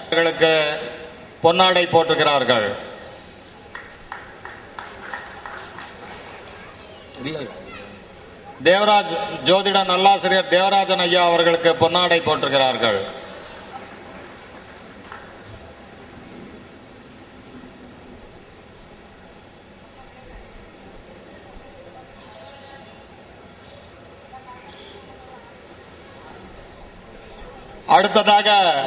அவர்களுக்கு பொன்னாடை போட்டுகிறார்கள் தேவராஜ் ஜோதிட நல்லாசிரியர் தேவராஜன் ஐயா அவர்களுக்கு பொன்னாடை போட்டுகிறார்கள் அடுத்ததாக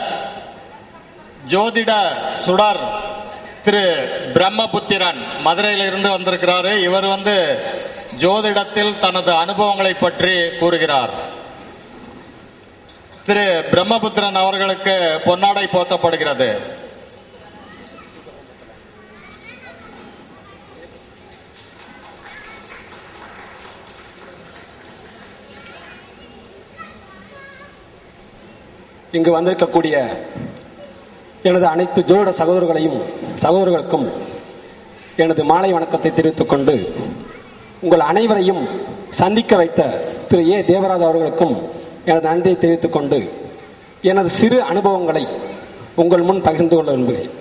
ஜோதிட சுடர் திரு பிரம்மபுத்திரன் மதுரையில இருந்து வந்திருக்கிறாரு இவர் வந்து ஜோதிடத்தில் தனது அனுபவங்களை பற்றி கூறுகிறார் திரு பிரம்மபுத்திரன் அவர்களுக்கு பொன்னாடை போத்தப்படுகிறது இங்கு வந்திருக்கக்கூடிய எனது அனைத்து ஜோட சகோதரர்களையும் சகோதரர்களுக்கும் எனது மாலை வணக்கத்தை தெரிவித்துக் கொண்டு உங்கள் அனைவரையும் சந்திக்க வைத்த திரு ஏ தேவராஜ் அவர்களுக்கும் எனது நன்றியை தெரிவித்துக் கொண்டு எனது சிறு அனுபவங்களை உங்கள் முன் பகிர்ந்து கொள்ள விரும்புகிறேன்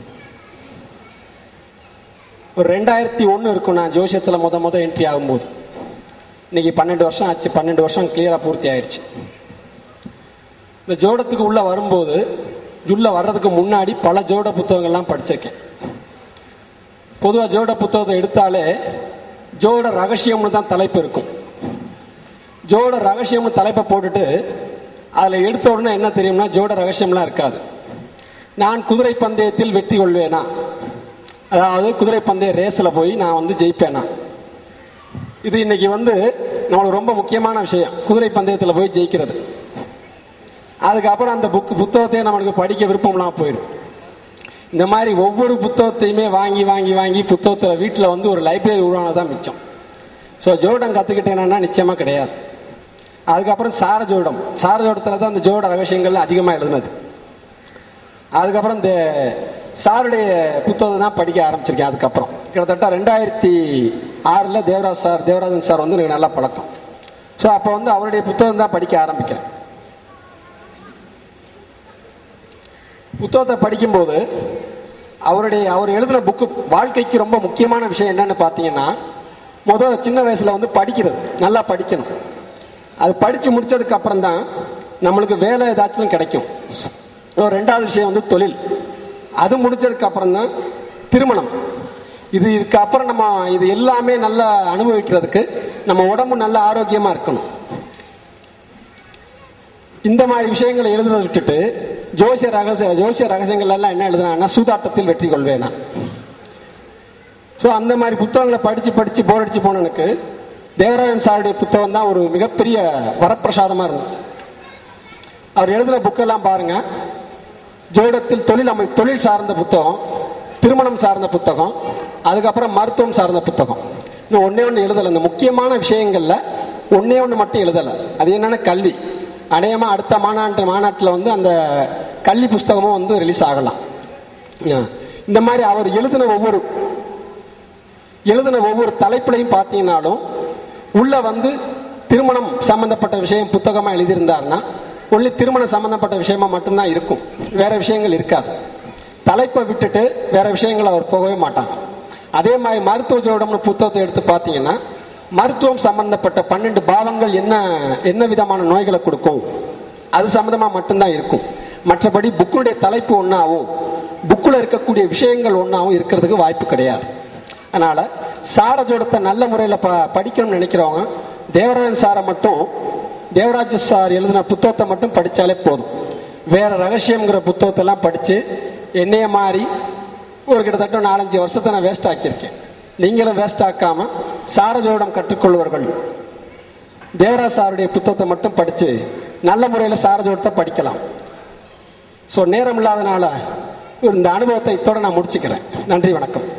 ஒரு ரெண்டாயிரத்தி ஒன்று இருக்கும் நான் ஜோசியத்தில் முத முத என்ட்ரி ஆகும்போது இன்னைக்கு பன்னெண்டு வருஷம் ஆச்சு பன்னெண்டு வருஷம் கிளியராக பூர்த்தி ஆயிடுச்சு இந்த ஜோடத்துக்கு உள்ள வரும்போது உள்ள வர்றதுக்கு முன்னாடி பல ஜோட புத்தகங்கள்லாம் படிச்சிருக்கேன் பொதுவாக ஜோட புத்தகத்தை எடுத்தாலே ஜோட ரகசியம்னு தான் தலைப்பு இருக்கும் ஜோட ரகசியம்னு தலைப்பை போட்டுட்டு அதில் எடுத்த உடனே என்ன தெரியும்னா ஜோட ரகசியம்லாம் இருக்காது நான் குதிரை பந்தயத்தில் வெற்றி கொள்வேனா அதாவது குதிரை பந்தய ரேஸில் போய் நான் வந்து ஜெயிப்பேனா இது இன்னைக்கு வந்து நம்மளுக்கு ரொம்ப முக்கியமான விஷயம் குதிரை பந்தயத்தில் போய் ஜெயிக்கிறது அதுக்கப்புறம் அந்த புக் புத்தகத்தையே நம்மளுக்கு படிக்க விருப்பம்லாம் போயிடும் இந்த மாதிரி ஒவ்வொரு புத்தகத்தையுமே வாங்கி வாங்கி வாங்கி புத்தகத்தில் வீட்டில் வந்து ஒரு லைப்ரரி உருவானதான் மிச்சம் ஸோ ஜோடம் கற்றுக்கிட்டேன்னா நிச்சயமாக கிடையாது அதுக்கப்புறம் சார ஜோடம் சார ஜோடத்தில் தான் அந்த ஜோட ரகசியங்கள் அதிகமாக எழுதுனது அதுக்கப்புறம் இந்த சாருடைய புத்தகத்தை தான் படிக்க ஆரம்பிச்சிருக்கேன் அதுக்கப்புறம் கிட்டத்தட்ட ரெண்டாயிரத்தி ஆறில் தேவராஜ் சார் தேவராஜன் சார் வந்து எனக்கு நல்ல பழக்கம் ஸோ அப்போ வந்து அவருடைய புத்தகம் தான் படிக்க ஆரம்பிக்கிறேன் புத்தகத்தை படிக்கும்போது அவருடைய அவர் எழுதின புக்கு வாழ்க்கைக்கு ரொம்ப முக்கியமான விஷயம் என்னன்னு பார்த்தீங்கன்னா முதல் சின்ன வயசுல வந்து படிக்கிறது நல்லா படிக்கணும் அது படித்து முடிச்சதுக்கு அப்புறம் தான் நம்மளுக்கு வேலை ஏதாச்சும் கிடைக்கும் ஒரு ரெண்டாவது விஷயம் வந்து தொழில் அது முடிச்சதுக்கு அப்புறம் தான் திருமணம் இது இதுக்கு அப்புறம் நம்ம இது எல்லாமே நல்லா அனுபவிக்கிறதுக்கு நம்ம உடம்பு நல்ல ஆரோக்கியமா இருக்கணும் இந்த மாதிரி விஷயங்களை எழுதுறதை விட்டுட்டு ஜோசிய ரகசிய ஜோசிய ரகசியங்கள் எல்லாம் என்ன எழுதுனாங்கன்னா சூதாட்டத்தில் வெற்றி கொள்வேனா ஸோ அந்த மாதிரி புத்தகங்களை படித்து படித்து போர் அடிச்சு போனனுக்கு தேவராஜன் சாருடைய புத்தகம் தான் ஒரு மிகப்பெரிய வரப்பிரசாதமாக இருந்துச்சு அவர் எழுதின புக்கெல்லாம் பாருங்க ஜோடத்தில் தொழில் அமை தொழில் சார்ந்த புத்தகம் திருமணம் சார்ந்த புத்தகம் அதுக்கப்புறம் மருத்துவம் சார்ந்த புத்தகம் இன்னும் ஒன்னே ஒன்று எழுதலை இந்த முக்கியமான விஷயங்கள்ல ஒன்னே ஒன்று மட்டும் எழுதலை அது என்னன்னா கல்வி அநேகமா அடுத்த மாநாட்டு மாநாட்டில் வந்து அந்த கல்வி புஸ்தகமும் வந்து ரிலீஸ் ஆகலாம் ஆ. இந்த மாதிரி அவர் எழுதின ஒவ்வொரு எழுதின ஒவ்வொரு தலைப்புலையும் பார்த்தீங்கன்னாலும் உள்ள வந்து திருமணம் சம்பந்தப்பட்ட விஷயம் புத்தகமா எழுதியிருந்தாருன்னா ஒன்லி திருமணம் சம்பந்தப்பட்ட விஷயமா மட்டும்தான் இருக்கும் வேற விஷயங்கள் இருக்காது தலைப்பை விட்டுட்டு வேற விஷயங்கள் அவர் போகவே மாட்டாங்க அதே மாதிரி மருத்துவ ஜோடம்னு புத்தகத்தை எடுத்து பார்த்தீங்கன்னா மருத்துவம் சம்பந்தப்பட்ட பன்னெண்டு பாவங்கள் என்ன என்ன விதமான நோய்களை கொடுக்கும் அது சம்பந்தமா மட்டும்தான் இருக்கும் மற்றபடி புக்குடைய தலைப்பு ஒன்றாவும் புக்கில் இருக்கக்கூடிய விஷயங்கள் ஒன்றாவும் இருக்கிறதுக்கு வாய்ப்பு கிடையாது அதனால சார ஜோடத்தை நல்ல முறையில் ப படிக்கணும்னு நினைக்கிறவங்க தேவராஜன் சாரை மட்டும் தேவராஜ சார் எழுதின புத்தகத்தை மட்டும் படித்தாலே போதும் வேற ரகசியம்ங்கிற புத்தகத்தெல்லாம் படித்து என்னைய மாதிரி ஒரு கிட்டத்தட்ட நாலஞ்சு வருஷத்தை நான் வேஸ்ட் ஆக்கியிருக்கேன் நீங்களும் வேஸ்ட் ஆக்காம சாரஜோடம் கற்றுக்கொள்வர்கள் தேவராஜ் சாருடைய புத்தகத்தை மட்டும் படித்து நல்ல முறையில் சாரஜோடத்தை படிக்கலாம் ஸோ நேரம் இல்லாதனால இந்த அனுபவத்தை இத்தோட நான் முடிச்சுக்கிறேன் நன்றி வணக்கம்